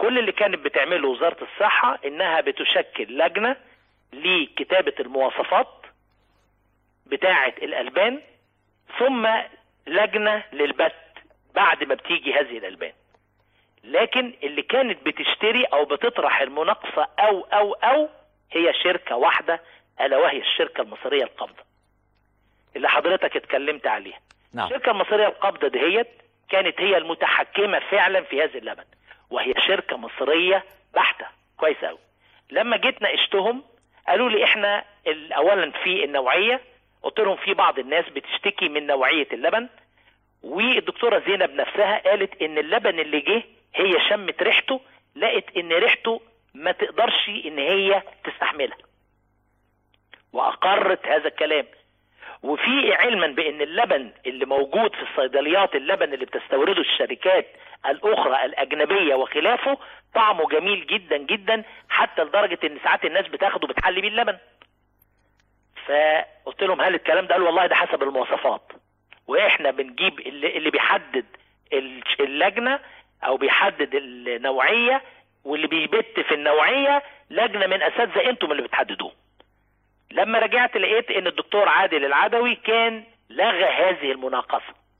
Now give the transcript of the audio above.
كل اللي كانت بتعمله وزاره الصحه انها بتشكل لجنه لكتابه المواصفات بتاعه الالبان ثم لجنه للبت بعد ما بتيجي هذه الالبان لكن اللي كانت بتشتري او بتطرح المناقصه او او او هي شركه واحده الا وهي الشركه المصريه القابضه اللي حضرتك اتكلمت عليها نعم الشركه المصريه القابضه دهيت كانت هي المتحكمه فعلا في هذا اللبن وهي شركه مصريه بحته كويس قوي لما جيت ناقشتهم قالوا لي احنا ال- اولا في النوعيه قلت لهم في بعض الناس بتشتكي من نوعيه اللبن والدكتوره زينب نفسها قالت ان اللبن اللي جه هي شمت ريحته لقت ان ريحته ما تقدرش ان هي تستحملها واقرت هذا الكلام وفي علما بان اللبن اللي موجود في الصيدليات اللبن اللي بتستورده الشركات الاخرى الاجنبيه وخلافه طعمه جميل جدا جدا حتى لدرجه ان ساعات الناس بتاخده بتحلي بيه اللبن فقلت لهم هل الكلام ده قالوا والله ده حسب المواصفات واحنا بنجيب اللي, اللي بيحدد ال- اللجنه او بيحدد النوعيه واللي بيبت في النوعيه لجنه من اساتذه انتم اللي بتحددوه لما رجعت لقيت ان الدكتور عادل العدوي كان لغى هذه المناقصه